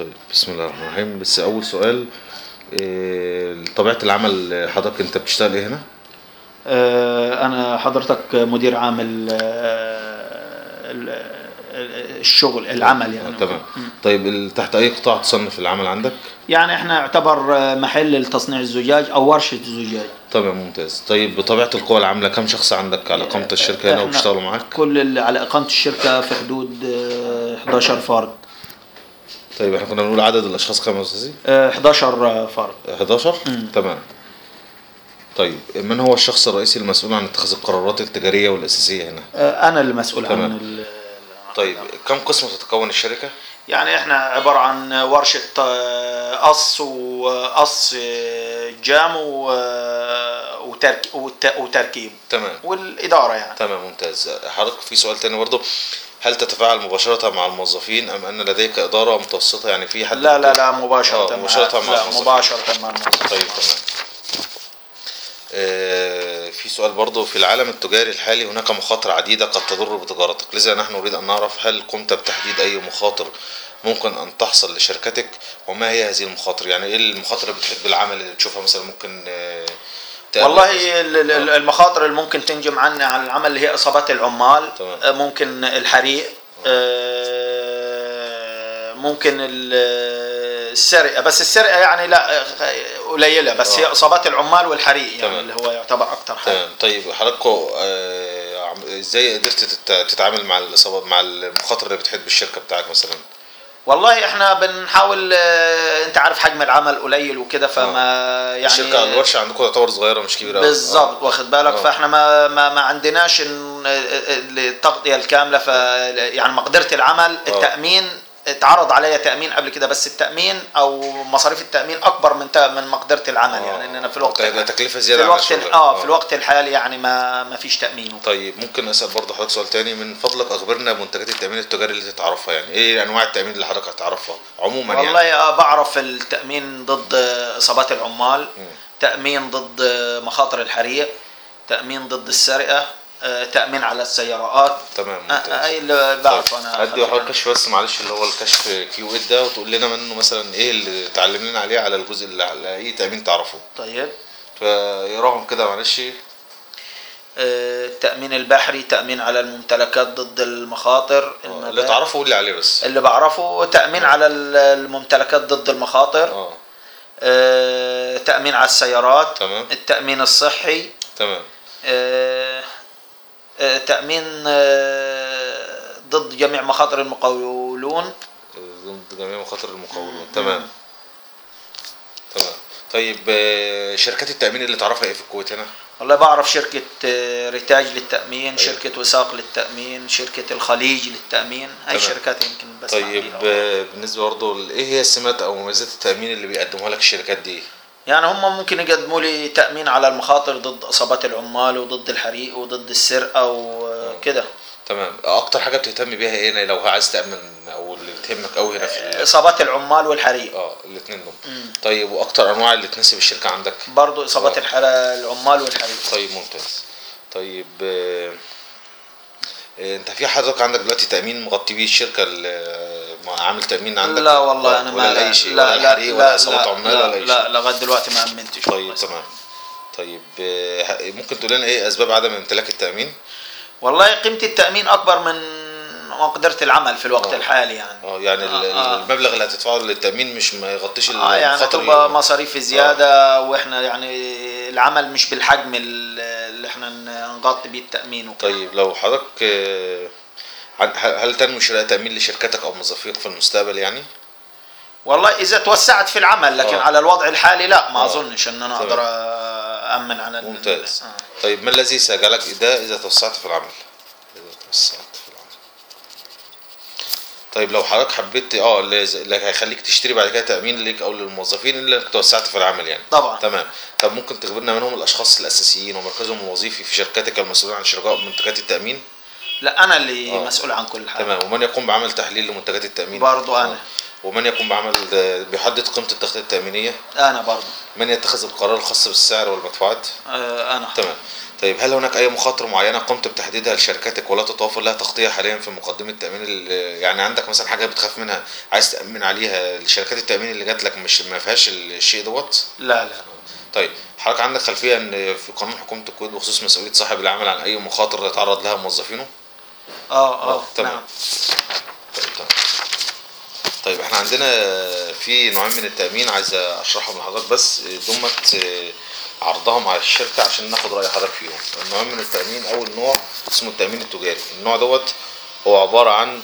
طيب بسم الله الرحمن الرحيم بس اول سؤال إيه طبيعه العمل حضرتك انت بتشتغل ايه هنا آه، أنا حضرتك مدير عام ال- ال- الشغل العمل يعني آه، تمام طيب ال- تحت اي قطاع تصنف العمل عندك يعني احنا يعتبر محل لتصنيع الزجاج أو ورشة زجاج تمام ممتاز طيب بطبيعه القوى العامله كم شخص عندك على اقامه الشركه هنا إحنا وبيشتغلوا معاك كل اللي على إقامة الشركة في حدود آه، 11 فرد طيب احنا كنا بنقول عدد الاشخاص كام يا استاذي آه، 11 فرد 11 تمام طيب من هو الشخص الرئيسي المسؤول عن اتخاذ القرارات التجاريه والاساسيه هنا آه، أنا المسؤول تمام. عن ال- طيب كم قسم تتكون الشركه يعني احنا عبارة عن ورشة آه، قص وقص آه، جام و- آه، وترك وت- وتركيب تمام والإدارة يعني تمام ممتاز حضرتك في سؤال تاني برضه هل تتفاعل مباشرة مع الموظفين أم أن لديك إدارة متوسطة يعني في حد لا لا لا مباشرة آه، مباشرة مع لا الموظفين. مباشرة مع الموظفين طيب تمام آه، في سؤال برضه في العالم التجاري الحالي هناك مخاطر عديدة قد تضر بتجارتك لذا نحن نريد أن نعرف هل قمت بتحديد أي مخاطر ممكن أن تحصل لشركتك وما هي هذه المخاطر يعني إيه المخاطر اللي بتحب العمل اللي تشوفها مثلا ممكن آه، تقابلك مثلاً؟ والله ال- ال- المخاطر اللي ممكن تنجم عنا عن العمل اللي هي اصابات العمال تمام. آه، ممكن الحريق آه، ممكن ال- السرقه بس السرقه يعني لا آه، قليله بس هي آه. اصابات العمال والحريق يعني تمام. اللي هو يعتبر اكتر حاجه تمام طيب حضراتكم آه، عم- ازاي قدرت تت- تتعامل مع الاصابات مع المخاطر اللي بتحب الشركه بتاعك مثلا والله احنا بنحاول آه، انت عارف حجم العمل قليل وكده فما يعني الشركه الورشه عندكم تعتبر صغيره مش كبيره أوي. بالظبط واخد بالك آه. فاحنا ما ما, ما عندناش إن- التغطيه الكامله ف يعني مقدره العمل التامين اتعرض عليا تامين قبل كده بس التامين او مصاريف التامين اكبر من تا- من مقدره العمل آه. يعني اننا في الوقت ده- ده تكلفه في زياده عن الوقت الشغل. ال- اه في الوقت الحالي يعني ما ما فيش تامين طيب ممكن اسال برضه حضرتك سؤال تاني من فضلك اخبرنا منتجات التامين التجاري اللي تعرفها يعني ايه انواع التامين اللي حضرتك هتعرفها عموما والله يعني آه بعرف التامين ضد اصابات العمال تامين ضد مخاطر الحريق تامين ضد السرقه آه، تامين على السيارات تمام آه، ممتاز اي اللي بعرفه انا ادي حضرتك كشف بس معلش اللي هو الكشف كيو اد ده وتقول لنا منه مثلا ايه اللي تعلم لنا عليه على الجزء اللي على اي تامين تعرفه طيب فيقراهم كده معلش آه، التأمين البحري تأمين على الممتلكات ضد المخاطر اللي المبا- تعرفه قول لي عليه بس اللي بعرفه تأمين على ال- الممتلكات ضد المخاطر اه آه، تأمين على السيارات تمام. التأمين الصحي تمام آه، آه، تأمين آه، ضد جميع مخاطر المقاولون ضد جميع مخاطر المقاولون تمام تمام طيب آه، شركات التأمين اللي تعرفها ايه في الكويت هنا؟ والله بعرف شركة آه، ريتاج للتأمين شركة وساق للتأمين شركة الخليج للتأمين هاي تمام. الشركات يمكن بس طيب آه، بالنسبة برضه ل- ايه هي السمات او مميزات التأمين اللي بيقدموها لك الشركات دي؟ يعني هم ممكن يقدموا لي تأمين على المخاطر ضد إصابات العمال وضد الحريق وضد السرقة وكده تمام اكتر حاجة بتهتم بيها ايه هنا لو عايز تأمن او اللي بتهمك قوي هنا في ال- إصابات العمال والحريق اه الاثنين دول طيب واكتر انواع اللي تناسب الشركة عندك؟ برضو إصابات آه. الحر- العمال والحريق طيب ممتاز طيب آه، آه، انت في حضرتك عندك دلوقتي تأمين مغطي بيه الشركة اللي عامل تأمين عندك لا والله ولا- أنا ولا ما لأي شيء لا ولا لا الحريق لا ولا إصابات لا عمال لا ولا أي لا شيء لغاية دلوقتي ما أمنتش طيب والله. تمام طيب آه، ه- ممكن تقول لنا ايه اسباب عدم امتلاك التأمين؟ والله قيمة التأمين أكبر من مقدرة العمل في الوقت آه. الحالي يعني اه يعني ال- آه. المبلغ اللي هتدفعه للتأمين مش ما يغطيش آه يعني المخاطر تبقى اللي- مصاريف زيادة واحنا يعني العمل مش بالحجم اللي احنا نغطي بيه التأمين وكده طيب لو حضرتك آه، هل هل تنوي شراء تأمين لشركتك او موظفيك في المستقبل يعني؟ والله اذا توسعت في العمل لكن آه. على الوضع الحالي لا ما آه. اظنش ان انا تمام. اقدر أأمن على ال- ممتاز آه. طيب ما الذي سيجعلك ده اذا توسعت في العمل اذا توسعت في العمل طيب لو حضرتك حبيت اه اللي ز- اللي هيخليك تشتري بعد كده تامين ليك او للموظفين اللي انك توسعت في العمل يعني طبعا تمام طب ممكن تخبرنا من هم الاشخاص الاساسيين ومركزهم الوظيفي في شركتك المسؤولين عن شراء منتجات التامين لا انا اللي آه. مسؤول عن كل حاجه تمام ومن يقوم بعمل تحليل لمنتجات التامين برضو أنا. آه. ومن يقوم بعمل آه، بيحدد قيمه التغطيه التامينيه انا برضه من يتخذ القرار الخاص بالسعر والمدفوعات آه، انا تمام طيب هل هناك اي مخاطر معينه قمت بتحديدها لشركتك ولا تتوفر لها تغطيه حاليا في مقدمه التامين ال- يعني عندك مثلا حاجه بتخاف منها عايز تامن عليها لشركات التامين اللي جات لك مش ما فيهاش الشيء دوت لا لا طيب حضرتك عندك خلفيه ان في قانون حكومه الكود بخصوص مسؤوليه صاحب العمل عن اي مخاطر يتعرض لها موظفينه اه آه، اه تمام. نعم طيب تمام طيب احنا عندنا في نوعين من التامين عايز اشرحهم لحضرتك بس دمت عرضهم على الشركه عشان ناخد راي حضرتك فيهم النوعين من التامين اول نوع اسمه التامين التجاري النوع دوت هو عباره عن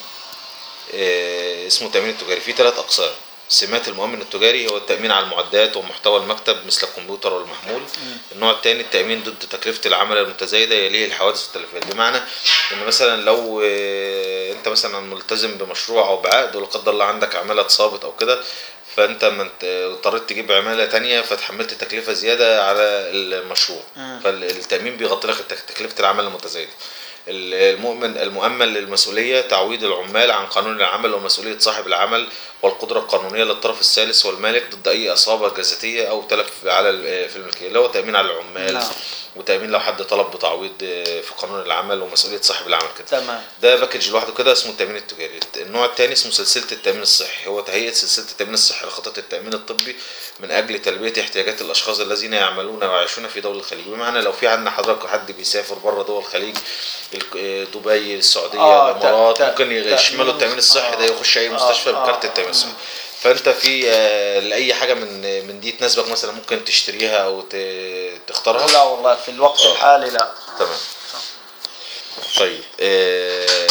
آه، اسمه التامين التجاري فيه ثلاث اقسام سمات المؤمن التجاري هو التأمين على المعدات ومحتوى المكتب مثل الكمبيوتر والمحمول النوع الثاني التأمين ضد تكلفة العمل المتزايدة يليه الحوادث والتلفات بمعنى ان مثلا لو آه، انت مثلا ملتزم بمشروع او بعقد ولا قدر الله عندك عمالة اتصابت او كده فانت ما انت اضطريت تجيب عمالة تانية فتحملت تكلفة زيادة على المشروع مم. فالتأمين بيغطي لك التك- تكلفة العمل المتزايدة المؤمن المؤمن للمسؤولية تعويض العمال عن قانون العمل ومسؤولية صاحب العمل والقدرة القانونية للطرف الثالث والمالك ضد أي إصابة جزاتية أو تلف على ال- في الملكية اللي هو تأمين على العمال نعم. وتأمين لو حد طلب بتعويض في قانون العمل ومسؤولية صاحب العمل كده تمام ده باكج لوحده كده اسمه التأمين التجاري النوع الثاني اسمه سلسلة التأمين الصحي هو تهيئة سلسلة التأمين الصحي لخطط التأمين الطبي من أجل تلبية احتياجات الأشخاص الذين يعملون ويعيشون في دول الخليج بمعنى لو في عندنا حضرتك حد بيسافر بره دول الخليج ال- دبي السعودية آه، الإمارات ت- ت- ممكن يشملوا تأمين- التأمين الصحي ده آه، يخش أي آه، مستشفى آه، بكارت التأمين الصحي مم. فأنت في آه، لأي حاجة من من دي تناسبك مثلا ممكن تشتريها أو ت- تختارها لا والله في الوقت آه. الحالي لا تمام طيب آه،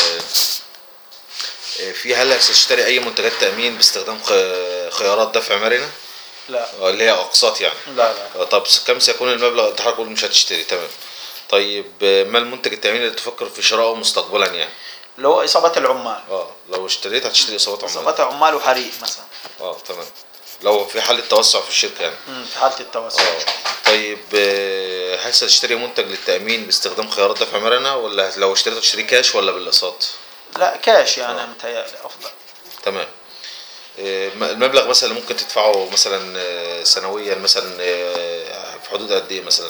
آه، في هل تشتري اي منتجات تامين باستخدام خ- خيارات دفع مرنه لا آه، اللي هي اقساط يعني لا لا آه، طب س- كم سيكون المبلغ انت حضرتك قلت مش هتشتري تمام طيب آه، ما المنتج التاميني اللي تفكر في شرائه مستقبلا يعني اللي هو اصابات العمال اه لو اشتريت هتشتري اصابات عمال اصابات عمال وحريق مثلا اه تمام لو في حاله توسع في الشركه يعني مم، في حاله التوسع اه طيب آه، هل ستشتري منتج للتامين باستخدام خيارات دفع مرنه ولا لو اشتريت هتشتري كاش ولا بالاقساط لا كاش يعني آه. متهيألي افضل تمام آه، م- المبلغ مثلا اللي ممكن تدفعه مثلا آه، سنويا مثلا آه، في حدود قد ايه مثلا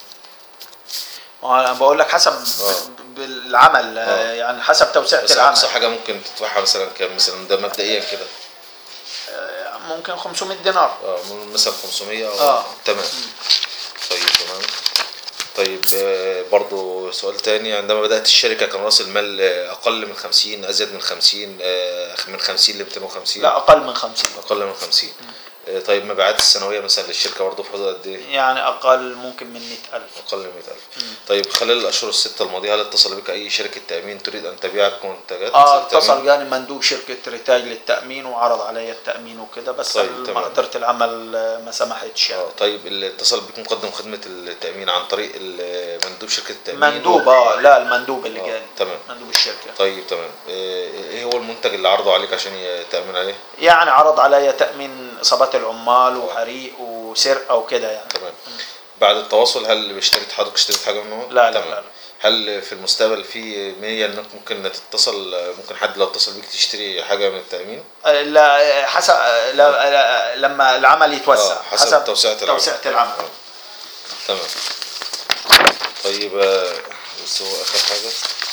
وانا بقول لك حسب آه. ب- بالعمل آه. آه. يعني حسب توسعه بس العمل اقصى حاجه ممكن تدفعها مثلا كام مثلا ده مبدئيا كده آه، ممكن 500 دينار اه م- مثلا 500 أو آه. تمام طيب تمام طيب آه، برضو سؤال تاني عندما بدأت الشركة كان رأس المال آه، أقل من 50 أزيد من 50 آه، من 50 ل 250 لا اقل من 50 أقل من 50 آه، طيب مبيعات السنوية مثلا للشركة برضو في حدود قد إيه؟ يعني اقل ممكن من 100000 أقل من 100000 طيب خلال الأشهر الستة الماضية هل اتصل بك أي شركة تأمين تريد أن تبيعك منتجات اه التأمين؟ اتصل جاني مندوب شركه ريتاج للتامين وعرض علي التامين وكده بس طيب، طيب تمام. مقدره العمل آه، ما سمحتش يعني اه طيب اللي اتصل بك مقدم خدمة التأمين عن طريق ال- مندوب شركة التأمين مندوب اه لا المندوب اللي آه، جاني تمام. مندوب الشركه طيب تمام آه، ايه هو المنتج اللي عرضه عليك عشان يتأمن عليه؟ يعني عرض علي تامين اصابات العمال وحريق وسرقه وكده يعني تمام بعد التواصل هل اشتريت حضرتك اشتريت حاجة منه؟ لا، لا، تمام. لا. هل في المستقبل في نية انك ممكن تتصل ممكن حد لو اتصل بيك تشتري حاجة من التأمين؟ آه، لا حسب لا لا لما العمل يتوسع آه، حسب توسعة العمل. توسعه العمل آه. تمام طيب آه، بس هو اخر حاجة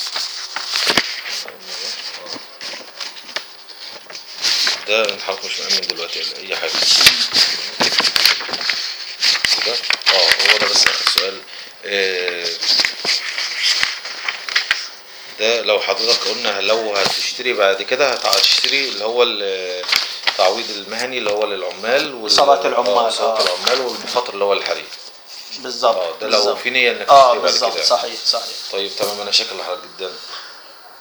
ده ان حضرتك مش مأمن دلوقتي ولا اي حاجة ده اه هو ده بس اخر سؤال آه، ده لو حضرتك قلنا لو هتشتري بعد كده هتشتري اللي هو التعويض المهني اللي هو للعمال وال- إصابات العمال، آه، إصابات آه. العمال والمخاطر اللي هو الحريق بالظبط اه ده لو بالظبط. في نية انك اه تشتري بعد بالظبط كده صحيح صحيح طيب تمام انا شاكر لحضرتك جدا